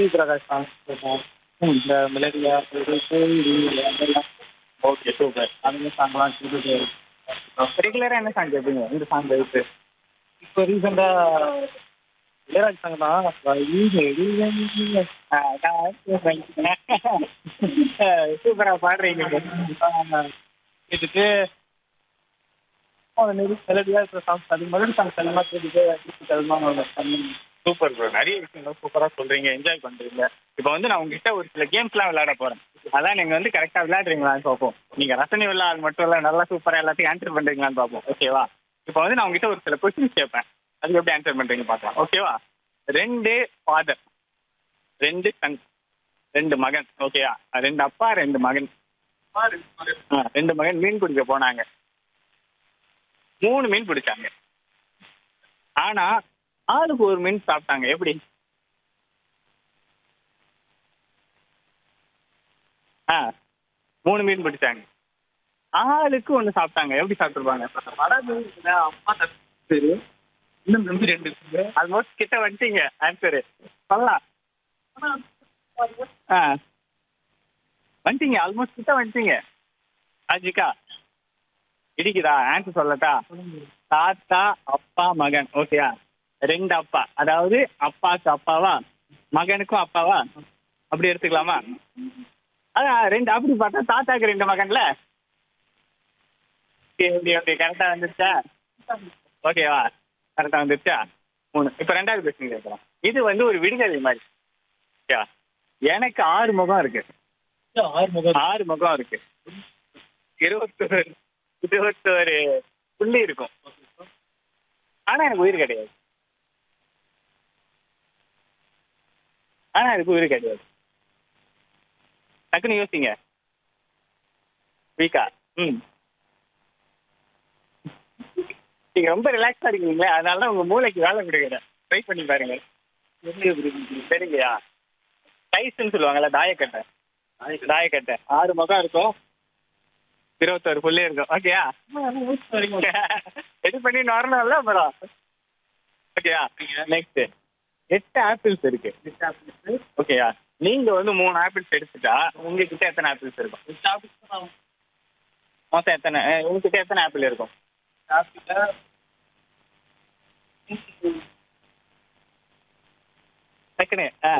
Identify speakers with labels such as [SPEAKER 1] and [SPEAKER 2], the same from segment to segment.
[SPEAKER 1] G Prakash songs கேட்போம் இந்த மெலடியா இதெல்லாம்
[SPEAKER 2] ஓகே சூப்பர்
[SPEAKER 1] அந்த சாங்லாம் கேட்டுட்டு
[SPEAKER 2] ரெகுலராக என்ன சாங் கேட்பீங்க இந்த சாங் தவிர்த்து
[SPEAKER 1] இப்போ ரீசெண்டாக இளையராஜ் சாங் தான்
[SPEAKER 2] சூப்பராக பாடுறீங்க
[SPEAKER 1] கேட்டுட்டு மெலடியா இருக்கிற சாங்ஸ் அது மெலடி சாங்ஸ் அதிகமாக கேட்டுட்டு அதிகமாக பண்ணி
[SPEAKER 2] சூப்பர் ப்ரோ நிறைய விஷயங்கள் சூப்பராக சொல்றீங்க என்ஜாய் பண்றீங்க இப்போ வந்து நான் உங்ககிட்ட ஒரு சில கேம்ஸ்லாம் விளையாட போறேன் அதான் நீங்க வந்து கரெக்டாக விளையாடுறீங்களான்னு பார்ப்போம் நீங்க ரசனை விளையாடு மட்டும் இல்லை நல்லா சூப்பராக எல்லாத்தையும் ஆன்சர் பண்றீங்களான்னு பார்ப்போம் ஓகேவா இப்போ வந்து நான் உங்ககிட்ட ஒரு சில கொஸ்டின்ஸ் கேட்பேன் அதுக்கு எப்படி ஆன்சர் பண்றீங்க பார்க்கலாம் ஓகேவா ரெண்டு ஃபாதர் ரெண்டு சன் ரெண்டு மகன் ஓகேவா ரெண்டு அப்பா ரெண்டு மகன் ஆ, ரெண்டு மகன் மீன் பிடிக்க போனாங்க மூணு மீன் பிடிச்சாங்க ஆனா ஆளுக்கு ஒரு மீன் சாப்பிட்டாங்க எப்படி ஆ மூணு மீன் பிடிச்சாங்க ஆளுக்கு ஒன்று சாப்பிட்டாங்க எப்படி சாப்பிட்டுருப்பாங்க
[SPEAKER 1] அம்மா சரி இன்னும் நம்பி ரெண்டு இருக்கு
[SPEAKER 2] ஆல்மோஸ்ட் கிட்ட வந்துட்டீங்க ஆன்சரு சொல்லலாம் ஆ வந்துட்டீங்க ஆல்மோஸ்ட் கிட்ட வந்துட்டீங்க அஜிக்கா இடிக்குதா ஆன்சர் சொல்லட்டா தாத்தா அப்பா மகன் ஓகேயா ரெண்டு அப்பா அதாவது அப்பாவுக்கு அப்பாவா மகனுக்கும் அப்பாவா அப்படி எடுத்துக்கலாமா அதான் ரெண்டு அப்படி பார்த்தா தாத்தாக்கு ரெண்டு மகன்ல எப்படி எப்படி கரெக்டா வந்துருச்சா ஓகேவா கரெக்டா வந்துருச்சா மூணு இப்போ ரெண்டாவது கொஸ்டின் கேட்குறோம் இது வந்து ஒரு விடுகதை மாதிரி ஓகேவா எனக்கு ஆறு முகம் இருக்கு
[SPEAKER 1] ஆறு முகம்
[SPEAKER 2] ஆறு முகம் இருக்கு இருபத்தோரு இருபத்தோரு புள்ளி இருக்கும் ஆனா எனக்கு உயிர் கிடையாது ஆனா எனக்கு உயிர் கிடையாது டக்குன்னு யோசிங்க வீக்கா ம் நீங்க ரொம்ப ரிலாக்ஸா இருக்கீங்களே அதனால தான் உங்க மூளைக்கு வேலை கொடுக்குறேன் ட்ரை பண்ணி பாருங்க சரிங்கய்யா டைஸ்ன்னு சொல்லுவாங்கல்ல தாயக்கட்டை தாயக்கட்டை ஆறு முகம் இருக்கும் இருபத்தோரு புள்ளி இருக்கும் ஓகேயா இது பண்ணி வரணும்ல அப்புறம் ஓகேயா நெக்ஸ்ட் எட்டு ஆப்பிள்ஸ் இருக்கு ஓகேயா நீங்க வந்து மூணு ஆப்பிள்ஸ் எடுத்துட்டா உங்ககிட்ட எத்தனை ஆப்பிள்ஸ் இருக்கும் மொத்தம் எத்தனை அஹ், உங்ககிட்ட எத்தனை ஆப்பிள் இருக்கும் டக்குனு ஆ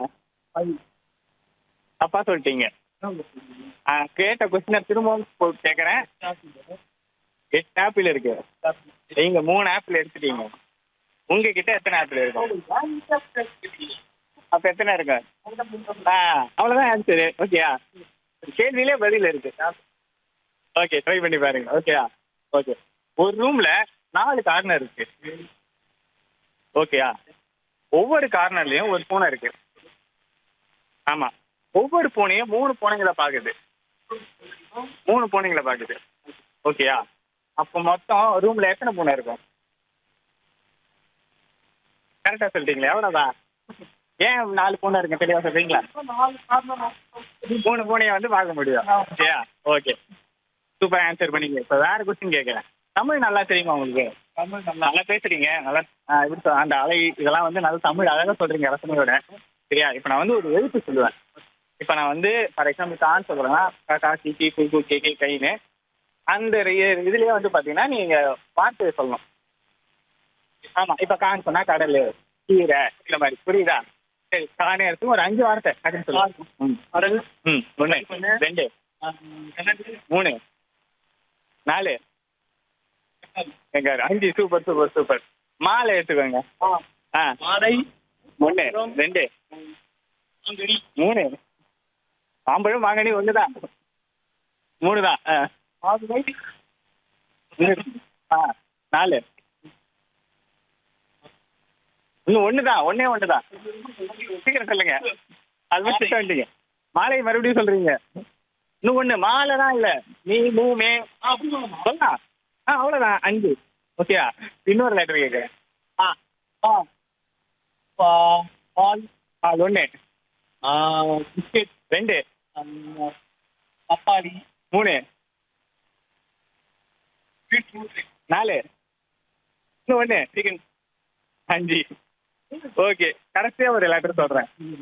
[SPEAKER 2] தப்பா சொல்லிட்டீங்க ஆ, கேட்ட கொஸ்டினை திரும்பவும் போ- கேட்கறேன் எட்டு ஆப்பிள் இருக்கு நீங்க மூணு ஆப்பிள் எடுத்துட்டீங்க உங்ககிட்ட எத்தனை ஆப்பிள் இருக்கும் அப்ப எத்தனை இருக்கு ஆ அவ்வளவுதான் ஆன்சரு ஓகேயா கேள்வியிலே பதில் இருக்கு ஓகே ட்ரை பண்ணி பாருங்க ஓகேயா ஓகே ஒரு ரூம்ல நாலு கார்னர் இருக்கு ஓகேயா ஒவ்வொரு கார்னர்லயும் ஒரு பூனை இருக்கு ஆமா ஒவ்வொரு பூனையும் மூணு பூனைங்களை பாக்குது மூணு பூனைங்களை பாக்குது ஓகேயா அப்போ மொத்தம் ரூம்ல எத்தனை பூனை இருக்கும் கரெக்டா சொல்லிட்டீங்களா எவ்வளவுதான் ஏன் நாலு பூனை இருக்கு தெளிவா சொல்றீங்களா மூணு பூனையை வந்து பார்க்க முடியும் ஓகேயா ஓகே சூப்பர் ஆன்சர் பண்ணீங்க இப்போ வேற கொஸ்டின் கேட்குறேன் தமிழ் நல்லா தெரியுமா உங்களுக்கு
[SPEAKER 1] தமிழ் நல்லா
[SPEAKER 2] நல்லா பேசுறீங்க நல்லா ஆ, எப்படி சொல் அந்த அலை இதெல்லாம் வந்து நல்ல தமிழ் அழகா சொல்றீங்க ரசனையோட சரியா இப்போ நான் வந்து ஒரு எழுத்து சொல்லுவேன் இப்போ நான் வந்து ஃபார் எக்ஸாம்பிள் கான் சொல்றேன்னா காக்கா கீக்கி குக்கு கேக்கி கைன்னு அந்த ரி- இதுலயே வந்து பாத்தீங்கன்னா நீங்க வார்த்தையை சொல்லணும் ஆமா இப்போ கான் சொன்னா கடல் கீரை இந்த மாதிரி புரியுதா சரி கானே எடுத்து ஒரு அஞ்சு வார்த்தை அப்படின்னு சொல்லுவாங்க ம்
[SPEAKER 1] கடல்
[SPEAKER 2] ம் ஒன்று ரெண்டு மூணு நாலு எங்க அஞ்சு சூப்பர் சூப்பர் சூப்பர் மாலை எடுத்துக்கோங்க ஆ
[SPEAKER 1] மாலை
[SPEAKER 2] ஒன்று ரெண்டு மூணு மாம்பழம் மாங்கனி ஒன்று தான் மூணு தான் ஆ
[SPEAKER 1] மாதுளை
[SPEAKER 2] மூணு. ஆ நாலு இன்னும் ஒன்று தான் ஒன்றே ஒன்று தான் சீக்கிரம் சொல்லுங்க அது மட்டும் வந்துட்டீங்க மாலை மறுபடியும் சொல்றீங்க இன்னும் ஒன்று மாலை தான் இல்லை நீ மூ மே சொல்லலாம் ஆ அவ்வளோதான் அஞ்சு ஓகேயா இன்னொரு லெட்டர் கேட்குறேன் ஆ
[SPEAKER 1] ஆ பா பால்
[SPEAKER 2] அது ஒன்று
[SPEAKER 1] பிஸ்கெட்
[SPEAKER 2] ரெண்டு
[SPEAKER 1] பப்பாளி
[SPEAKER 2] மூணு
[SPEAKER 1] பீட்ரூட்
[SPEAKER 2] நாலு இன்னும் ஒன்று சிக்கன் அஞ்சு ஓகே கடைசியாக ஒரு லெட்டர் சொல்கிறேன்